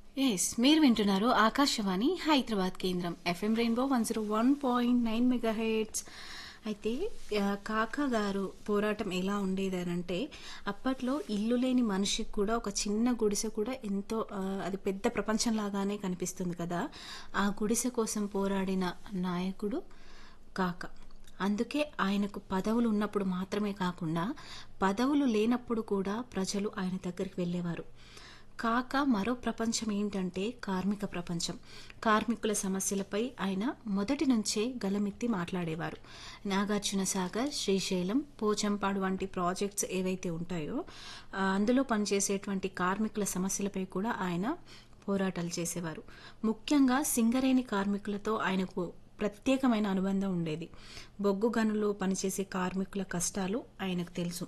Yes మీరు వింటున్నారు ఆకాశవాణి హైదరాబాద్ కేంద్రం FM rainbow one zero one point nine mega hits అయితే ఆ, కాకా గారు పోరాటం ఎలా ఉండేదనంటే అప్పట్లో ఇల్లు లేని మనిషికి కూడా ఒక చిన్న గుడిసె కూడా ఎంతో ఆ, అది పెద్ద ప్రపంచంలాగానే కనిపిస్తుంది కదా ఆ గుడిసె కోసం పోరాడిన నాయకుడు కాక అందుకే ఆయనకు పదవులు ఉన్నప్పుడు మాత్రమే కాకుండా పదవులు లేనప్పుడు కూడా ప్రజలు ఆయన దగ్గరికి వెళ్ళేవారు కాక మరో ప్రపంచం ఏంటంటే కార్మిక ప్రపంచం కార్మికుల సమస్యలపై ఆయన మొదటి నుంచే గలమెత్తి మాట్లాడేవారు నాగార్జున సాగర్ శ్రీశైలం పోచంపాడు వంటి ప్రాజెక్ట్స్ ఏవైతే ఉంటాయో ఆ, అందులో పనిచేసేటువంటి కార్మికుల సమస్యలపై కూడా ఆయన పోరాటాలు చేసేవారు ముఖ్యంగా సింగరేణి కార్మికులతో ఆయనకు ప్రత్యేకమైన అనుబంధం ఉండేది బొగ్గు గనులు పనిచేసే కార్మికుల కష్టాలు ఆయనకు తెలుసు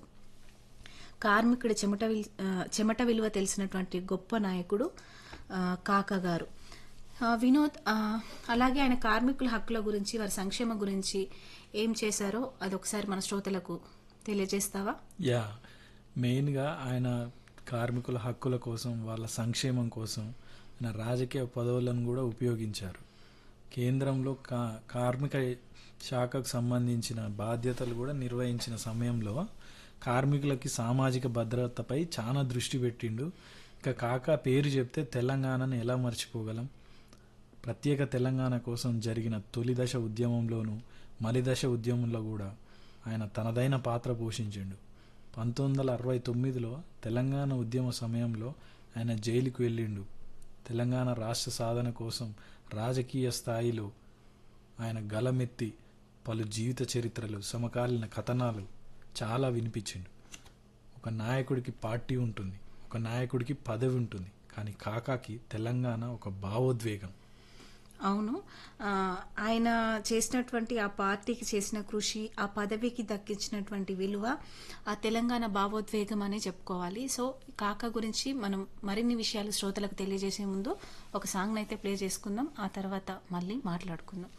కార్మికుడి చెమట విల్- ఆ, చెమట విలువ తెలిసినటువంటి గొప్ప నాయకుడు ఆ, కాకా గారు ఆ, వినోద్ ఆ, అలాగే ఆయన కార్మికుల హక్కుల గురించి వారి సంక్షేమం గురించి ఏం చేశారో అదొకసారి మన శ్రోతలకు తెలియజేస్తావా యా మెయిన్గా ఆయన కార్మికుల హక్కుల కోసం వాళ్ళ సంక్షేమం కోసం ఆయన రాజకీయ పదవులను కూడా ఉపయోగించారు కేంద్రంలో కా కార్మిక శాఖకు సంబంధించిన బాధ్యతలు కూడా నిర్వహించిన సమయంలో కార్మికులకి సామాజిక భద్రతపై చాలా దృష్టి పెట్టిండు ఇక కాక పేరు చెప్తే తెలంగాణను ఎలా మర్చిపోగలం ప్రత్యేక తెలంగాణ కోసం జరిగిన తొలి దశ ఉద్యమంలోనూ మలిదశ ఉద్యమంలో కూడా ఆయన తనదైన పాత్ర పోషించిండు పంతొమ్మిది వందల అరవై తొమ్మిదిలో తెలంగాణ ఉద్యమ సమయంలో ఆయన జైలుకు వెళ్ళిండు తెలంగాణ రాష్ట్ర సాధన కోసం రాజకీయ స్థాయిలో ఆయన గలమెత్తి పలు జీవిత చరిత్రలు సమకాలీన కథనాలు చాలా వినిపించిండు ఒక నాయకుడికి పార్టీ ఉంటుంది ఒక నాయకుడికి పదవి ఉంటుంది కానీ కాకాకి తెలంగాణ ఒక భావోద్వేగం అవును ఆ, ఆయన చేసినటువంటి ఆ పార్టీకి చేసిన కృషి ఆ పదవికి దక్కించినటువంటి విలువ ఆ తెలంగాణ భావోద్వేగం అనే చెప్పుకోవాలి సో కాకా గురించి మనం మరిన్ని విషయాలు శ్రోతలకు తెలియజేసే ముందు ఒక సాంగ్ అయితే ప్లే చేసుకుందాం ఆ తర్వాత మళ్ళీ మాట్లాడుకుందాం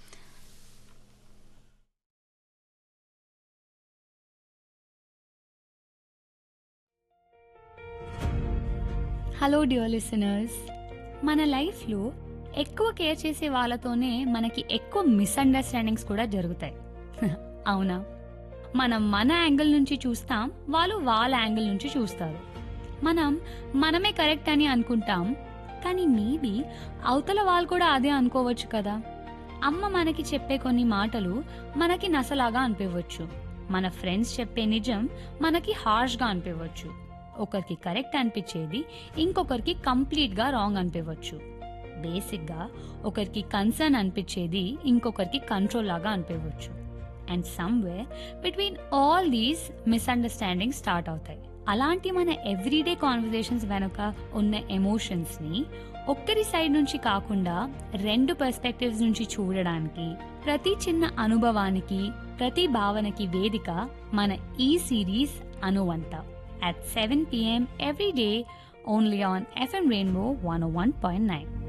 హలో డియర్ లిసనర్స్ మన లైఫ్లో ఎక్కువ కేర్ చేసే వాళ్ళతోనే మనకి ఎక్కువ మిస్అండర్స్టాండింగ్స్ కూడా జరుగుతాయి అవునా మనం మన యాంగిల్ నుంచి చూస్తాం వాళ్ళు వాళ్ళ యాంగిల్ నుంచి చూస్తారు మనం మనమే కరెక్ట్ అని అనుకుంటాం కానీ మేబీ అవతల వాళ్ళు కూడా అదే అనుకోవచ్చు కదా అమ్మ మనకి చెప్పే కొన్ని మాటలు మనకి నసలాగా అనిపించవచ్చు మన ఫ్రెండ్స్ చెప్పే నిజం మనకి హార్ష్గా అనిపించవచ్చు ఒకరికి కరెక్ట్ అనిపించేది ఇంకొకరికి కంప్లీట్గా రాంగ్ అనిపించవచ్చు బేసిక్గా ఒకరికి కన్సర్న్ అనిపించేది ఇంకొకరికి కంట్రోల్ లాగా అనిపించవచ్చు and somewhere between all these misunderstanding start అవుతాయి అలాంటి మన ఎవ్రీడే కాన్వర్జేషన్స్ వెనుక ఉన్న ఎమోషన్స్ని ఒక్కరి సైడ్ నుంచి కాకుండా రెండు పర్స్పెక్టివ్స్ నుంచి చూడడానికి ప్రతి చిన్న అనుభవానికి ప్రతి భావనకి వేదిక మన ఈ సిరీస్ అనువంత at 7 p.m. every day only on FM Rainbow 101.9.